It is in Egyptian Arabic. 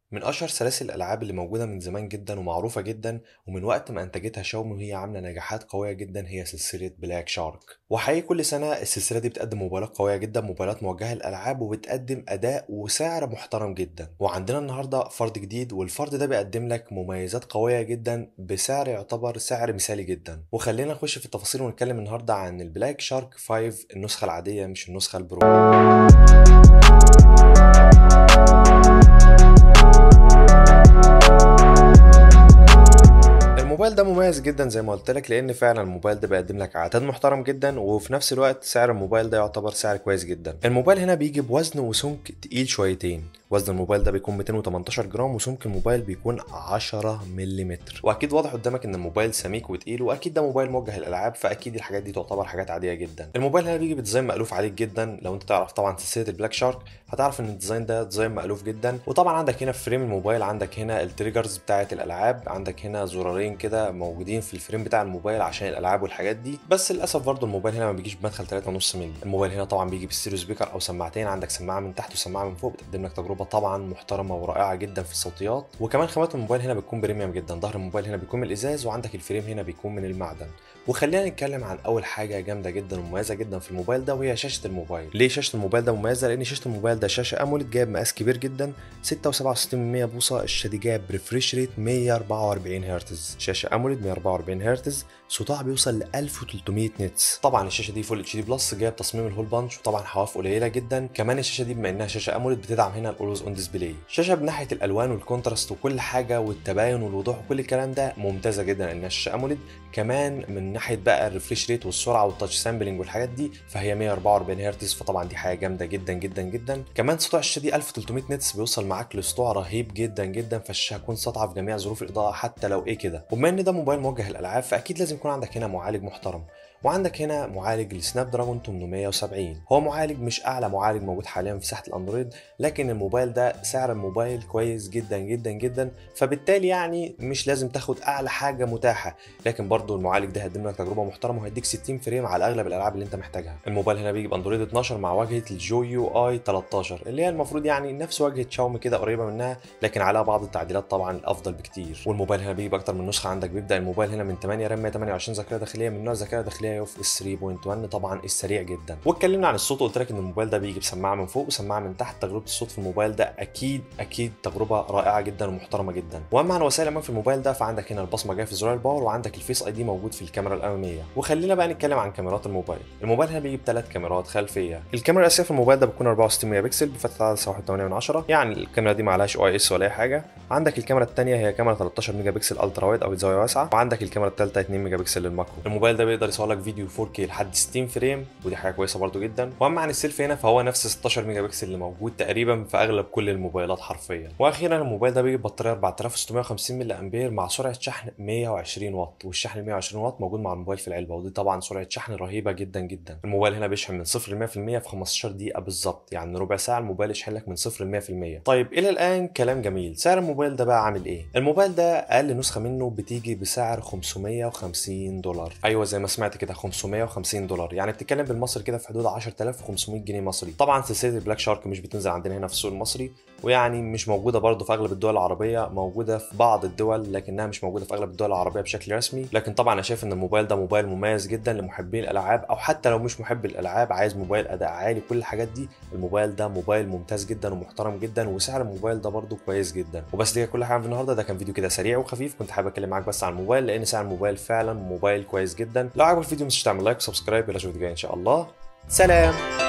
من أشهر سلاسل الألعاب اللي موجودة من زمان جدا ومعروفة جدا ومن وقت ما أنتجتها شاومي وهي عاملة نجاحات قوية جدا هي سلسلة بلاك شارك وحقيقي كل سنة السلسلة دي بتقدم موبايلات قوية جدا موبايلات موجهة للألعاب وبتقدم أداء وسعر محترم جدا وعندنا النهاردة فرد جديد والفرد ده بيقدم لك مميزات قوية جدا بسعر يعتبر سعر مثالي جدا وخلينا نخش في التفاصيل ونتكلم النهاردة عن البلاك شارك 5 النسخة العادية مش النسخة البرو الموبايل ده مميز جدا زي ما قلت لك لان فعلا الموبايل ده بيقدم لك عدد محترم جدا وفي نفس الوقت سعر الموبايل ده يعتبر سعر كويس جدا الموبايل هنا بيجي بوزن وسمك تقيل شويتين وزن الموبايل ده بيكون 218 جرام وسمك الموبايل بيكون 10 ملم واكيد واضح قدامك ان الموبايل سميك وتقيل واكيد ده موبايل موجه للالعاب فاكيد الحاجات دي تعتبر حاجات عاديه جدا الموبايل هنا بيجي بديزاين مألوف عليك جدا لو انت تعرف طبعا سلسله البلاك شارك هتعرف ان الديزاين ده ديزاين مألوف جدا وطبعا عندك هنا في فريم الموبايل عندك هنا التريجرز بتاعه الالعاب عندك هنا زرارين كده موجودين في الفريم بتاع الموبايل عشان الالعاب والحاجات دي بس للاسف برضه الموبايل هنا ما بيجيش بمدخل 3.5 مللي الموبايل هنا طبعا بيجي بالستيريو سبيكر او سماعتين عندك سماعه من تحت وسماعه من فوق بتقدم لك تجربه طبعا محترمه ورائعه جدا في الصوتيات وكمان خامات الموبايل هنا بتكون بريميوم جدا ظهر الموبايل هنا بيكون من الازاز وعندك الفريم هنا بيكون من المعدن وخلينا نتكلم عن اول حاجه جامده جدا ومميزه جدا في الموبايل ده وهي شاشه الموبايل ليه شاشه الموبايل ده مميزه لان شاشه الموبايل ده شاشه اموليد جايب مقاس كبير جدا 6.67 بوصه الشاشه دي جايب ريفريش ريت 144 هرتز شاشه اموليد 144 هرتز صوتها بيوصل ل 1300 نتس طبعا الشاشه دي فول اتش دي بلس جايب تصميم الهول بانش وطبعا حواف قليله جدا كمان الشاشه دي بما انها شاشه اموليد بتدعم هنا الاولويز اون ديسبلاي شاشه بناحيه الالوان والكونتراست وكل حاجه والتباين والوضوح وكل الكلام ده ممتازه جدا انها شاشه اموليد كمان من ناحيه بقى الريفريش ريت والسرعه والتاتش سامبلنج والحاجات دي فهي 144 هرتز فطبعا دي حاجه جامده جدا جدا جدا كمان سطوع الشاشه دي 1300 نتس بيوصل معاك لسطوع رهيب جدا جدا فالشاشه هتكون ساطعه في جميع ظروف الاضاءه حتى لو ايه كده وبما ان ده موبايل موجه للالعاب فاكيد لازم يكون عندك هنا معالج محترم وعندك هنا معالج السناب دراجون 870 هو معالج مش اعلى معالج موجود حاليا في ساحه الاندرويد لكن الموبايل ده سعر الموبايل كويس جدا جدا جدا فبالتالي يعني مش لازم تاخد اعلى حاجه متاحه لكن برضو المعالج ده هيقدم لك تجربه محترمه وهيديك 60 فريم على اغلب الالعاب اللي انت محتاجها الموبايل هنا بيجي باندرويد 12 مع واجهه الجو يو اي 13 اللي هي المفروض يعني نفس واجهه شاومي كده قريبه منها لكن عليها بعض التعديلات طبعا الافضل بكتير والموبايل هنا بيجي باكتر من نسخه عندك بيبدا الموبايل هنا من 8 رام 128 ذاكره داخليه من نوع ذاكره داخليه يوف اس 3.1 طبعا السريع جدا واتكلمنا عن الصوت وقلت لك ان الموبايل ده بيجي بسماعه من فوق وسماعه من تحت تجربه الصوت في الموبايل ده اكيد اكيد تجربه رائعه جدا ومحترمه جدا واما عن وسائل الامان في الموبايل ده فعندك هنا البصمه جايه في زرار الباور وعندك الفيس اي دي موجود في الكاميرا الاماميه وخلينا بقى نتكلم عن كاميرات الموبايل الموبايل هنا بيجي بثلاث كاميرات خلفيه الكاميرا الاساسيه في الموبايل ده بتكون 64 ميجا بكسل بفتحه عدسه 1.8 يعني الكاميرا دي معلهاش او اس ولا اي حاجه عندك الكاميرا الثانيه هي كاميرا 13 ميجا بكسل الترا وايد او زاويه واسعه وعندك الكاميرا الثالثه 2 ميجا بكسل للماكرو الموبايل ده بيقدر يصور لك فيديو 4K لحد 60 فريم ودي حاجه كويسه برده جدا واما عن السيلفي هنا فهو نفس 16 ميجا بكسل اللي موجود تقريبا في اغلب كل الموبايلات حرفيا واخيرا الموبايل ده بيجي ببطاريه 4650 ملي امبير مع سرعه شحن 120 واط والشحن 120 واط موجود مع الموبايل في العلبه ودي طبعا سرعه شحن رهيبه جدا جدا الموبايل هنا بيشحن من 0 ل 100% في 15 دقيقه بالظبط يعني ربع ساعه الموبايل يشحن لك من 0 ل 100% طيب الى الان كلام جميل سعر الموبايل ده بقى عامل ايه الموبايل ده اقل نسخه منه بتيجي بسعر 550 دولار ايوه زي ما سمعت كده 550 دولار يعني بتتكلم بالمصري كده في حدود 10500 جنيه مصري طبعا سلسله البلاك شارك مش بتنزل عندنا هنا في السوق المصري ويعني مش موجوده برضه في اغلب الدول العربيه موجوده في بعض الدول لكنها مش موجوده في اغلب الدول العربيه بشكل رسمي لكن طبعا انا شايف ان الموبايل ده موبايل مميز جدا لمحبين الالعاب او حتى لو مش محب الالعاب عايز موبايل اداء عالي كل الحاجات دي الموبايل ده موبايل ممتاز جدا ومحترم جدا وسعر الموبايل ده برضه كويس جدا وبس دي كل حاجه في النهارده ده كان فيديو كده سريع وخفيف كنت حابب اتكلم معاك بس عن الموبايل لان سعر الموبايل فعلا موبايل كويس جدا لو عجبك الفيديو مش تعمل لايك وسبسكرايب يلا اشوفك جاي ان شاء الله سلام